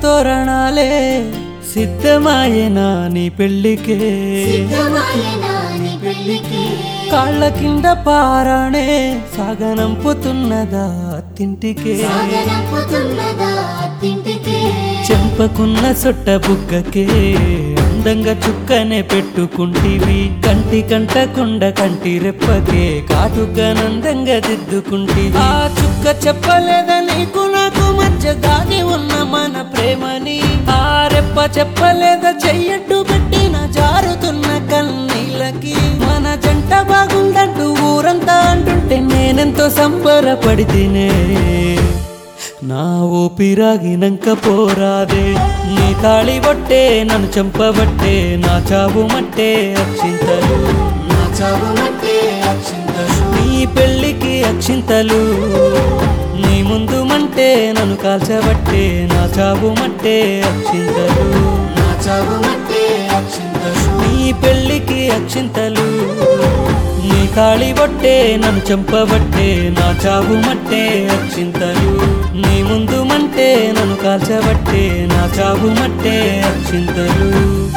తోరణాలే సిద్ధమాయేనా నీ పెళ్ళికే సిద్ధమాయనా నీ పెళ్ళికి కాళ్ళ కింద పారాణే సాగనంపుతున్నదా తింటికే సాగనంపుతున్నదా తింటికి చెంపకున్న సొట్ట బుగ్గకే అందంగా చుక్కనే పెట్టుకుంటివి కంటి కంటకుండ కంటి రెప్పకే కాటుకనందంగా దిద్దుకుంటివి ఆ చుక్క చెప్పలేదా నీకు నాకు మధ్య దాగి ఉన్న మన ప్రేమని ఆ రెప్ప చెప్పలేదా చెయ్యట్టు పెట్టిన జారుతున్న కన్నీళ్ళకి మన జంట బాగుందంటూ ఊరంతా అంటుంటే నేనెంతో సంబరపడితేనే నా ఊపిరాగినంక పోరాదే నీ తాళి బొట్టే నన్ను చంపబట్టే నా చావు మట్టే అక్షింతలు నా చావు మట్టే అక్షింతలు నీ పెళ్ళికి అక్షింతలు నీ ముందు మంటే నన్ను కాల్చబట్టే నా చావు మట్టే అక్షింతలు నా చావు మట్టే అక్షింతలు నీ పెళ్ళికి అక్షింతలు నీ కాళి బొట్టే నన్ను చంపబట్టే నా చావు మట్టే అక్షింతలు నీ ముందు మంటే నన్ను కాల్చబట్టే నా చావు మట్టే అక్షింతలు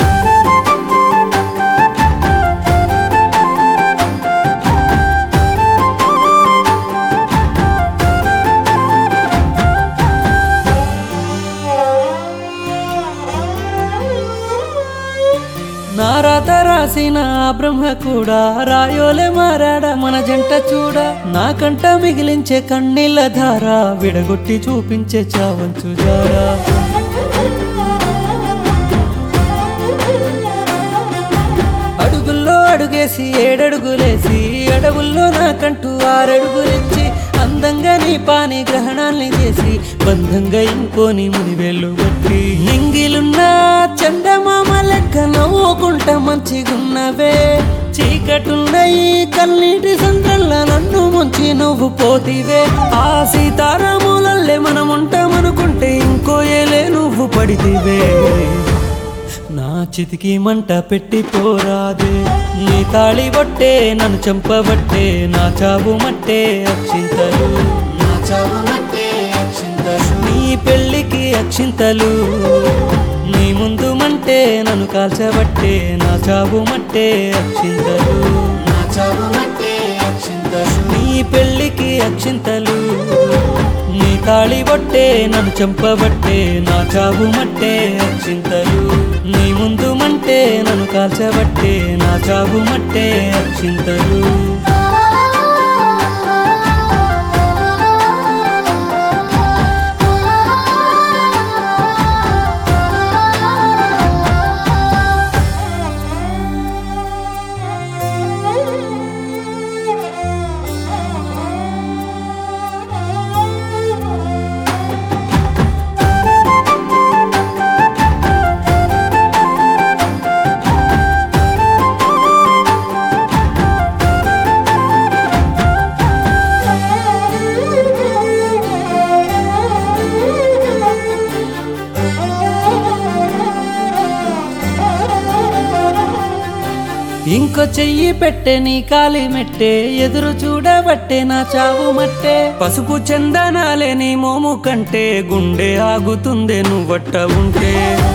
నా రాత రాసిన ఆ బ్రహ్మ కూడా రాయోలే మారాడా మన జంట చూడ నాకంట మిగిలించే కన్నీళ్ళ ధార విడగొట్టి చూపించే చావంచు జారా అడుగుల్లో అడుగేసి ఏడడుగులేసి అడవుల్లో నాకంటూ ఆరడుగులిచ్చి అందంగా నీ పాని గ్రహణాల్ని చేసి బంధంగా ఇంకోని మునివేళ్ళు బట్టి నింగిలున్న చందమామ లెక్క నవ్వుకుంటా మంచిగున్నవే చీకటున్న ఈ కన్నీటి సంద్రంలో నన్ను ముంచి నువ్వు పోతివే ఆ సీతారాములల్లే మనం ఉంటామనుకుంటే ఇంకో ఏలే నువ్వు పడితివే నా చితికి మంట పెట్టి పోరాదే నీ తాళి బొట్టే నన్ను చంపబట్టే నా చావు మట్టే అక్షింతలు నా చావు మట్టే అక్షింతలు నీ పెళ్ళికి అక్షింతలు నీ ముందు మంటే నన్ను కాల్చబట్టే నా చావు మట్టే అక్షింతలు నా చావు మట్టే అక్షింతలు నీ పెళ్ళికి అక్షింతలు నీ తాళి బొట్టే నన్ను చంపబట్టే నా చావు మట్టే అక్షింతలు నీ ముందు మంటే నన్ను కాల్చబట్టే నా చావు మట్టే అక్షింతలు ఇంకో చెయ్యి పెట్టే నీ కాలి మెట్టే ఎదురు చూడబట్టే నా చావు మట్టే పసుపు చందనాలే నీ మోము కంటే గుండె ఆగుతుందే నువ్వట్ట ఉంటే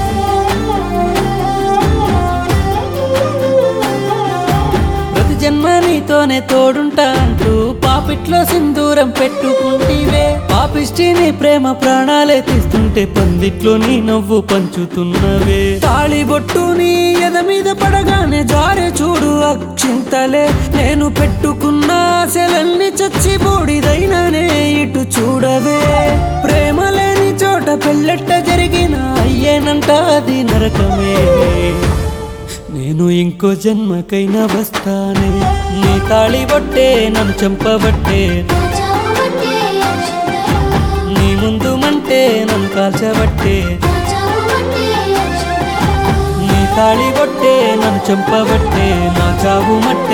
ప్రతి జన్మ నీతోనే తోడుంటా అంటూ పాపిట్లో సింధూరం పెట్టుకుంటీవే పాపిష్టి నీ ప్రేమ ప్రాణాలే తీస్తుంటే పందిట్లో నీ నవ్వు పంచుతున్నవే తాళి బొట్టు నీ ఎద మీద పడగానే జారే చూడు అక్షింతలే నేను పెట్టుకున్న ఆశలన్నీ చచ్చి బూడిదైననే ఇటు చూడవే ప్రేమ లేని చోట పెళ్ళెట్ట జరిగిన అయ్యేనంట అది నరకమే నేను ఇంకో జన్మకైనా వస్తానే నీ తాళి బొట్టే నన్ను చంపబట్టే నా చావు మట్టే అక్షింతలు నీ ముందు మంటే నన్ను కాల్చబట్టే నా చావు మట్టే అక్షింతలు నీ తాళి బొట్టే నన్ను చంపబట్టే నా చావు మట్టే